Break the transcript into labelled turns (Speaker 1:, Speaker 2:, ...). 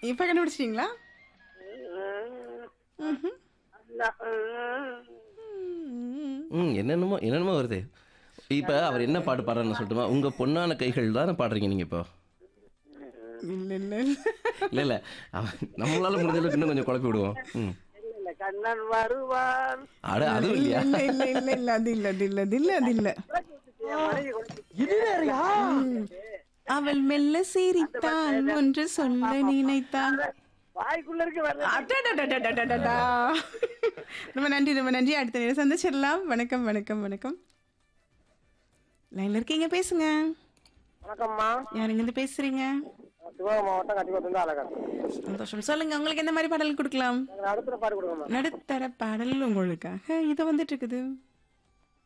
Speaker 1: இப்ப கண்டுபிடிச்சிட்டீங்களா
Speaker 2: ம் என்னென்னமோ என்னென்னமோ வருது இப்போ அவர் என்ன பாட்டு பாடுறாருன்னு சொல்லட்டுமா உங்க பொண்ணான கைகள் தானே பாடுறீங்க நீங்க இப்போ
Speaker 1: இல்ல இல்ல இல்ல
Speaker 2: இல்லை இல்லை நம்மளால முடிஞ்ச அளவுக்கு இன்னும் கொஞ்சம் குழப்பி விடுவோம் ம்
Speaker 3: இல்ல கண்ணன் வருவான்
Speaker 2: அட அதுவும்
Speaker 1: இல்ல
Speaker 2: இல்லையா
Speaker 1: இல்ல இல்ல இல்ல இல்ல அது இல்ல அது இல்ல அது இல்ல அது இல்ல ம். அவள் மெல்ல சிரித்தாள் ஒன்று சொல்ல நினைத்தாள்
Speaker 3: வாய்க்குள்ள இருக்கு வரல
Speaker 1: அடடடடடடடடா. ரொம்ப நன்றி ரொம்ப நன்றி அடுத்த நேரம் சந்திச்சிடலாம் வணக்கம் வணக்கம் வணக்கம் லைன்ல இருக்கீங்க பேசுங்க
Speaker 3: வணக்கம்மா
Speaker 1: யாருங்க இருந்து பேசுறீங்க
Speaker 3: சிவகங்கை மாவட்டம் கட்டிக்கோட்டு அழகா
Speaker 1: சந்தோஷம் சொல்லுங்க உங்களுக்கு எந்த மாதிரி பாடல் கொடுக்கலாம்
Speaker 3: அடுத்த பாட்டு கொடுங்கம்மா
Speaker 1: நடுத்தர பாடல் உங்களுக்காக இது வந்துட்டு இருக்குது